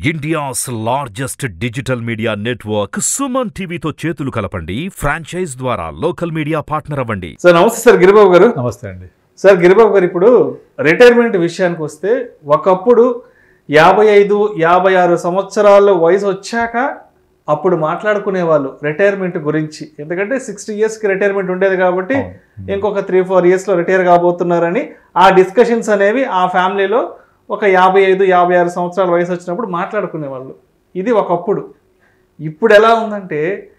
India's largest digital media network Suman టీవీతో చేతులు కలపండి ఫ్రాంచైజ్ ద్వారా లోకల్ మీడియా పార్ట్నర్ అవ్వండి సార్ నమస్తే సార్ గిరిబాబు గారు నమస్తే అండి సార్ గిరిబాబు గారు ఇప్పుడు రిటైర్మెంట్ విషయానికి వస్తే ఒకప్పుడు యాభై ఐదు యాభై ఆరు సంవత్సరాల వయసు వచ్చాక అప్పుడు మాట్లాడుకునే వాళ్ళు రిటైర్మెంట్ గురించి ఎందుకంటే సిక్స్టీ ఇయర్స్కి రిటైర్మెంట్ ఉండేది కాబట్టి అవును. ఇంకొక త్రీ ఫోర్ ఇయర్స్లో రిటైర్ కాబోతున్నారని ఆ డిస్కషన్స్ అనేవి ఆ ఫ్యామిలీలో ఒక యాభై ఐదు యాభై ఆరు సంవత్సరాల వయసు వచ్చినప్పుడు మాట్లాడుకునేవాళ్ళు ఇది ఒకప్పుడు ఇప్పుడు ఎలా ఉందంటే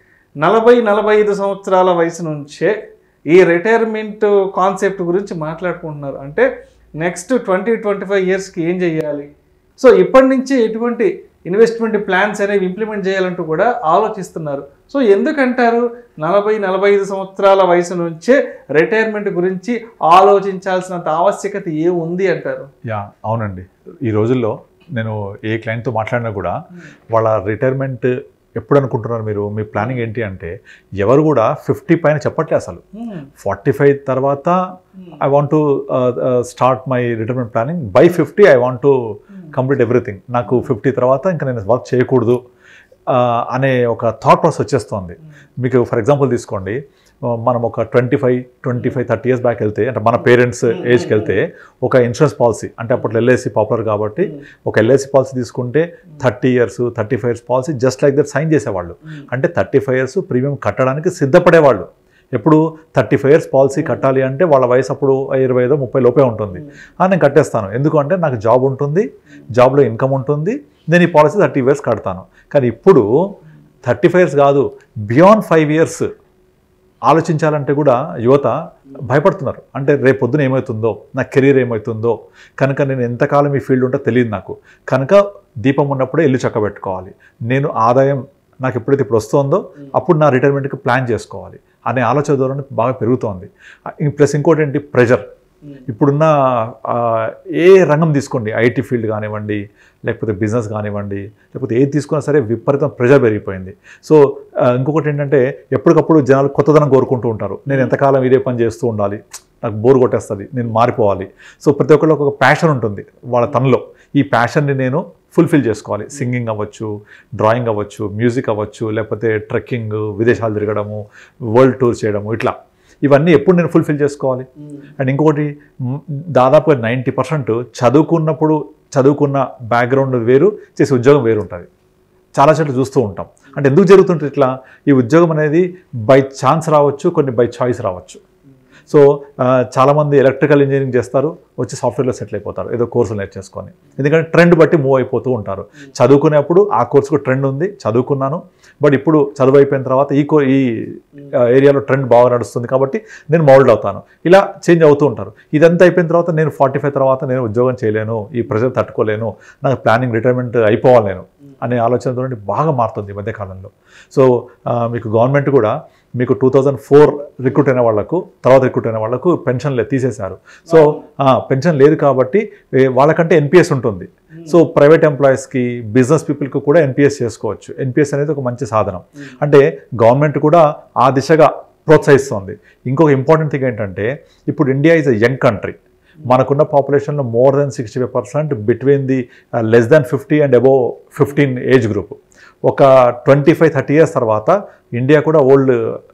నలభై నలభై ఐదు సంవత్సరాల వయసు నుంచే ఈ రిటైర్మెంట్ కాన్సెప్ట్ గురించి మాట్లాడుకుంటున్నారు అంటే నెక్స్ట్ ట్వంటీ ట్వంటీ ఫైవ్ ఇయర్స్కి ఏం చేయాలి సో ఇప్పటి నుంచి ఎటువంటి ఇన్వెస్ట్మెంట్ ప్లాన్స్ అనేవి ఇంప్లిమెంట్ చేయాలంటూ కూడా ఆలోచిస్తున్నారు సో ఎందుకంటారు నలభై నలభై ఐదు సంవత్సరాల వయసు నుంచే రిటైర్మెంట్ గురించి ఆలోచించాల్సినంత ఆవశ్యకత ఏముంది అంటారు యా అవునండి ఈ రోజుల్లో నేను ఏ క్లయింట్తో మాట్లాడినా కూడా వాళ్ళ రిటైర్మెంట్ ఎప్పుడు అనుకుంటున్నారు మీరు మీ ప్లానింగ్ ఏంటి అంటే ఎవరు కూడా ఫిఫ్టీ పైన చెప్పట్లే అసలు ఫార్టీ ఫైవ్ తర్వాత I want to start my retirement planning by fifty I want to complete everything నాకు ఫిఫ్టీ తర్వాత ఇంకా నేను వర్క్ చేయకూడదు ఆ, అనే ఒక థాట్ ప్రాసెస్ వచ్చేస్తుంది మీకు ఫర్ ఎగ్జాంపుల్ తీసుకోండి ఆ, మనం ఒక twenty five twenty five thirty years back వెళ్తే అంటే మన పేరెంట్స్ ఏజ్కి వెళ్తే ఒక ఇన్సూరెన్స్ పాలసీ అంటే అప్పట్లో ఎల్ఐసి పాపులర్ కాబట్టి ఒక ఎల్ఐసి పాలసీ తీసుకుంటే thirty years thirty five years policy just like that sign చేసేవాళ్ళు అంటే థర్టీ ఫైవ్ ఇయర్స్ ప్రీమియం కట్టడానికి సిద్ధపడేవాళ్ళు ఎప్పుడు థర్టీ ఫైవ్ ఇయర్స్ పాలసీ కట్టాలి అంటే వాళ్ళ వయసు అప్పుడు ఇరవై ఐదో ముప్పై లోపే ఉంటుంది ఆ, నేను కట్టేస్తాను ఎందుకంటే నాకు జాబ్ ఉంటుంది జాబ్లో ఇన్కమ్ ఉంటుంది నేను ఈ పాలసీ థర్టీ ఇయర్స్ కడతాను కానీ ఇప్పుడు థర్టీ ఫైవ్ ఇయర్స్ కాదు బియాండ్ ఫైవ్ ఇయర్స్ ఆలోచించాలంటే కూడా యువత భయపడుతున్నారు అంటే రేపు పొద్దున ఏమవుతుందో నా కెరీర్ ఏమవుతుందో కనుక నేను ఎంతకాలం ఈ ఫీల్డ్ ఉంటో తెలియదు నాకు కనుక దీపం ఉన్నప్పుడే ఇల్లు చక్కబెట్టుకోవాలి నేను ఆదాయం నాకు ఎప్పుడైతే ఇప్పుడు వస్తుందో అప్పుడు నా రిటైర్మెంట్కి ప్లాన్ చేసుకోవాలి అనే ఆలోచన ధోరణి బాగా పెరుగుతోంది ప్లస్ ఇంకోటి ఏంటి ప్రెషర్ ఇప్పుడున్న ఆ, ఏ రంగం తీసుకోండి ఐటీ ఫీల్డ్ కానివ్వండి లేకపోతే బిజినెస్ కానివ్వండి లేకపోతే ఏది తీసుకున్నా సరే విపరీతం ప్రెషర్ పెరిగిపోయింది సో ఆ, ఇంకొకటి ఏంటంటే ఎప్పటికప్పుడు జనాలు కొత్తదనం కోరుకుంటూ ఉంటారు నేను ఎంతకాలం ఇదే పని చేస్తూ ఉండాలి నాకు బోర్ కొట్టేస్తుంది నేను మారిపోవాలి సో ప్రతి ఒక్కరికి ఒక ప్యాషన్ ఉంటుంది వాళ్ళ తనలో ఈ ప్యాషన్ని నేను ఫుల్ఫిల్ చేసుకోవాలి సింగింగ్ అవ్వచ్చు డ్రాయింగ్ అవ్వచ్చు మ్యూజిక్ అవ్వచ్చు లేకపోతే ట్రెక్కింగ్ విదేశాలు తిరగడము వరల్డ్ టూర్ చేయడము ఇట్లా ఇవన్నీ ఎప్పుడు నేను ఫుల్ఫిల్ చేసుకోవాలి అండ్ ఇంకొకటి మ్, దాదాపుగా నైంటీ పర్సెంట్ చదువుకున్నప్పుడు చదువుకున్న బ్యాక్గ్రౌండ్ వేరు చేసే ఉద్యోగం వేరు ఉంటుంది చాలా చోట్ల చూస్తూ ఉంటాం అంటే ఎందుకు జరుగుతుంటుంది ఇట్లా ఈ ఉద్యోగం అనేది బై ఛాన్స్ రావచ్చు కొన్ని బై చాయిస్ రావచ్చు సో ఆ, చాలామంది ఎలక్ట్రికల్ ఇంజనీరింగ్ చేస్తారు వచ్చి సాఫ్ట్వేర్లో సెటిల్ అయిపోతారు ఏదో కోర్సులు నేర్చేసుకొని ఎందుకంటే ట్రెండ్ బట్టి మూవ్ అయిపోతూ ఉంటారు చదువుకునేప్పుడు ఆ కోర్సుకు ట్రెండ్ ఉంది చదువుకున్నాను బట్ ఇప్పుడు చదువు అయిపోయిన తర్వాత ఈ కో ఈ ఆ, ఏరియాలో ట్రెండ్ బాగా నడుస్తుంది కాబట్టి నేను మౌల్డ్ అవుతాను ఇలా చేంజ్ అవుతూ ఉంటారు ఇదంతా అయిపోయిన తర్వాత నేను ఫార్టీ ఫైవ్ తర్వాత నేను ఉద్యోగం చేయలేను ఈ ప్రెషర్ తట్టుకోలేను నాకు ప్లానింగ్ రిటైర్మెంట్ అయిపోవాలి నేను అనే ఆలోచనతో బాగా మారుతుంది ఈ మధ్యకాలంలో సో ఆ, మీకు గవర్నమెంట్ కూడా మీకు టూ థౌజండ్ ఫోర్ రిక్రూట్ అయిన వాళ్లకు తర్వాత రిక్రూట్ అయిన వాళ్లకు పెన్షన్ లే తీసేశారు సో ఆ, పెన్షన్ లేదు కాబట్టి ఏ, వాళ్ళకంటే ఎన్పిఎస్ ఉంటుంది సో ప్రైవేట్ ఎంప్లాయీస్కి బిజినెస్ పీపుల్కి కూడా ఎన్పిఎస్ చేసుకోవచ్చు ఎన్పిఎస్ అనేది ఒక మంచి సాధనం అంటే గవర్నమెంట్ కూడా ఆ దిశగా ప్రోత్సహిస్తుంది ఇంకొక ఇంపార్టెంట్ థింగ్ ఏంటంటే ఇప్పుడు India is a young country మనకున్న పాపులేషన్లో more than sixty five percent between the less than fifty and above fifteen age group ఒక ట్వంటీ ఫైవ్ థర్టీ ఇయర్స్ తర్వాత ఇండియా కూడా ఓల్డ్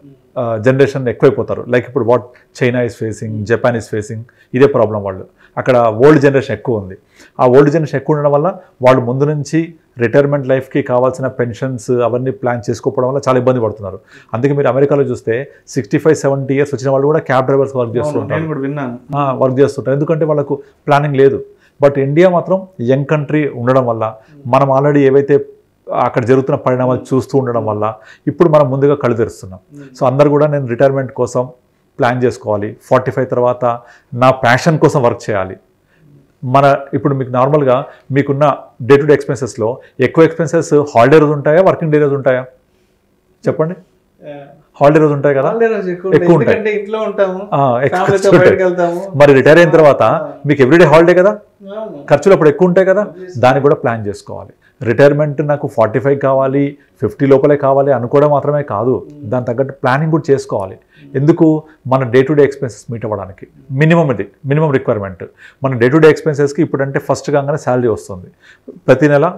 జనరేషన్ ఎక్కువైపోతారు లైక్ ఇప్పుడు what China is facing Japan is facing ఇదే problem వాళ్ళు అక్కడ old generation ఎక్కువ ఉంది ఆ ఓల్డ్ జనరేషన్ ఎక్కువ ఉండడం వల్ల వాళ్ళు ముందు నుంచి రిటైర్మెంట్ లైఫ్కి కావాల్సిన పెన్షన్స్ అవన్నీ ప్లాన్ చేసుకోవడం వల్ల చాలా ఇబ్బంది పడుతున్నారు అందుకే మీరు అమెరికాలో చూస్తే సిక్స్టీ ఫైవ్ సెవెంటీ ఇయర్స్ వచ్చిన వాళ్ళు కూడా క్యాబ్ డ్రైవర్స్ వర్క్ చేస్తూ అవును, ఉంటారు నేను కూడా విన్నాను వర్క్ చేస్తుంటారు ఎందుకంటే వాళ్ళకు ప్లానింగ్ లేదు బట్ ఇండియా మాత్రం యంగ్ కంట్రీ ఉండడం వల్ల మనం ఆల్రెడీ ఏవైతే అక్కడ జరుగుతున్న పరిణామాలు చూస్తూ ఉండడం వల్ల ఇప్పుడు మనం ముందుగా కళ్ళు తెరుస్తున్నాం సో అందరు కూడా నేను రిటైర్మెంట్ కోసం ప్లాన్ చేసుకోవాలి ఫార్టీ ఫైవ్ తర్వాత నా ప్యాషన్ కోసం వర్క్ చేయాలి మన ఇప్పుడు మీకు నార్మల్గా మీకున్న డే టు డే ఎక్స్పెన్సెస్లో ఎక్కువ ఎక్స్పెన్సెస్ హాలిడే రోజు ఉంటాయా వర్కింగ్ డే రోజు ఉంటాయా చెప్పండి హాలిడే రోజు ఉంటాయి కదా హాలిడే రోజు ఎక్కువ ఎక్కువ ఉంటాయి. ఉంటాయి. ఎందుకంటే ఇంట్లో ఉంటాము ఆ, ఎక్కువ ఫ్యామిలీతో ఉంటాయి. బయటకు వెళ్తాము మరి రిటైర్ అయిన తర్వాత మీకు ఎవ్రీడే హాలిడే కదా అవును. ఖర్చులు అప్పుడు ఎక్కువ ఉంటాయి కదా దాన్ని కూడా ప్లాన్ చేసుకోవాలి రిటైర్మెంట్ నాకు ఫార్టీ ఫైవ్ కావాలి ఫిఫ్టీ లోపలే కావాలి అనుకోవడం మాత్రమే కాదు దాని తగ్గట్టు ప్లానింగ్ కూడా చేసుకోవాలి ఎందుకు మన day to day expenses meet అవ్వడానికి మినిమం ఇది మినిమం రిక్వైర్మెంట్ మన డే టు డే ఎక్స్పెన్సెస్కి ఇప్పుడంటే ఫస్ట్ కాగానే శాలరీ వస్తుంది ప్రతి నెల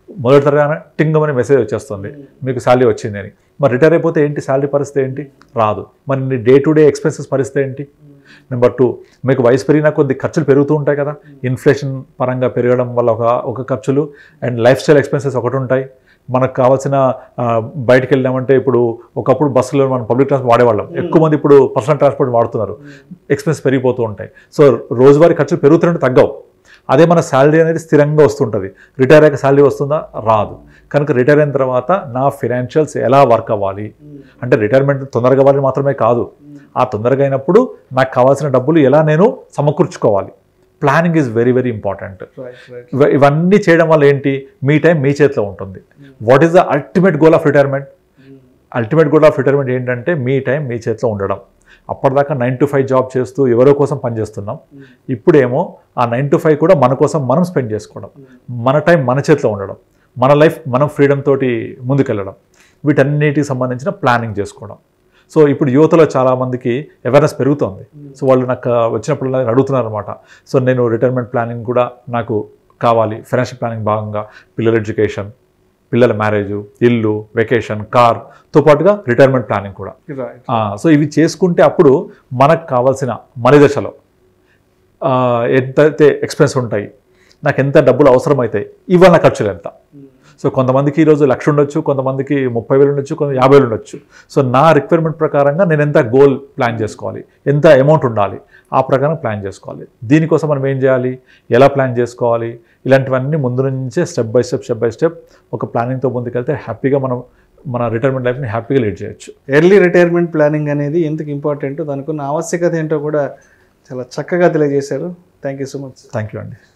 మొదటి తరగతి టింగమని మెసేజ్ వచ్చేస్తుంది మీకు శాలరీ వచ్చింది అని మరి రిటైర్ అయిపోతే ఏంటి శాలరీ పరిస్థితి ఏంటి రాదు మరి నీ డే టు డే ఎక్స్పెన్సెస్ పరిస్థితి ఏంటి నెంబర్ టూ మీకు వయసు పెరిగినా కొద్ది ఖర్చులు పెరుగుతూ ఉంటాయి కదా ఇన్ఫ్లేషన్ పరంగా పెరగడం వల్ల ఒక ఒక ఖర్చులు అండ్ లైఫ్ స్టైల్ ఎక్స్పెన్సెస్ ఒకటి ఉంటాయి మనకు కావాల్సిన ఆ, బయటికి వెళ్ళామంటే ఇప్పుడు ఒకప్పుడు బస్సులో మనం పబ్లిక్ ట్రాన్స్పోర్ట్ వాడేవాళ్ళం ఎక్కువ మంది ఇప్పుడు పర్సనల్ ట్రాన్స్పోర్ట్ వాడుతున్నారు ఎక్స్పెన్స్ పెరిగిపోతూ ఉంటాయి సో రోజువారీ ఖర్చులు పెరుగుతుంటే తగ్గవు అదే మన శాలరీ అనేది స్థిరంగా వస్తుంటుంది రిటైర్ అయ్యాక శాలరీ వస్తుందా రాదు కనుక రిటైర్ అయిన తర్వాత నా ఫినాన్షియల్స్ ఎలా వర్క్ అవ్వాలి అంటే రిటైర్మెంట్ తొందరగా అవ్వాలి మాత్రమే కాదు ఆ తొందరగా అయినప్పుడు నాకు కావాల్సిన డబ్బులు ఎలా నేను సమకూర్చుకోవాలి planning is very very important right right ఇవ- ఇవన్నీ చేయడం వల్ల ఏంటి మీ టైం మీ చేతిలో ఉంటుంది what is the ultimate goal of retirement ultimate goal of retirement ఏంటంటే మీ టైం మీ చేతిలో ఉండడం అప్పటిదాకా నైన్ టు ఫైవ్ జాబ్ చేస్తూ ఎవరో కోసం పనిచేస్తున్నాం ఇప్పుడేమో ఆ నైన్ టు ఫైవ్ కూడా మన కోసం మనం స్పెండ్ చేసుకోవడం మన టైం మన చేతిలో ఉండడం మన లైఫ్ మనం ఫ్రీడమ్ తోటి ముందుకెళ్ళడం వీటన్నిటికి సంబంధించిన ప్లానింగ్ చేసుకోవడం సో ఇప్పుడు యువతలో చాలా మందికి అవేర్నెస్ పెరుగుతోంది సో వాళ్ళు నాకు వచ్చినప్పుడు అడుగుతున్నారు అనమాట సో నేను రిటైర్మెంట్ ప్లానింగ్ కూడా నాకు కావాలి ఫైనాన్షియల్ ప్లానింగ్ భాగంగా పిల్లల ఎడ్యుకేషన్ పిల్లల మ్యారేజ్ ఇల్లు వెకేషన్ కార్తో పాటుగా రిటైర్మెంట్ ప్లానింగ్ కూడా రైట్ ఆ, సో ఇవి చేసుకుంటే అప్పుడు మనకు కావాల్సిన మన దశలో ఆ, ఎంతైతే ఎక్స్పెన్స్ ఉంటాయి నాకు ఎంత డబ్బులు అవసరమవుతాయి ఇవాళ ఖర్చులు ఎంత సో కొంతమందికి ఈరోజు లక్ష ఉండొచ్చు కొంతమందికి ముప్పై వేలు ఉండొచ్చు కొంత యాభై వేలు ఉండొచ్చు సో నా రిక్వైర్మెంట్ ప్రకారంగా నేను ఎంత గోల్ ప్లాన్ చేసుకోవాలి ఎంత అమౌంట్ ఉండాలి ఆ ప్రకారం ప్లాన్ చేసుకోవాలి దీనికోసం మనం ఏం చేయాలి ఎలా ప్లాన్ చేసుకోవాలి ఇలాంటివన్నీ ముందు నుంచే step by step step by step ఒక ప్లానింగ్తో ముందుకెళ్తే హ్యాపీగా మనం మన రిటైర్మెంట్ లైఫ్ని హ్యాపీగా లీడ్ చేయొచ్చు ఎర్లీ రిటైర్మెంట్ ప్లానింగ్ అనేది ఎందుకు ఇంపార్టెంట్ దానికి ఉన్న ఆవశ్యకత ఏంటో కూడా చాలా చక్కగా తెలియజేశారు thank you so much thank you అండి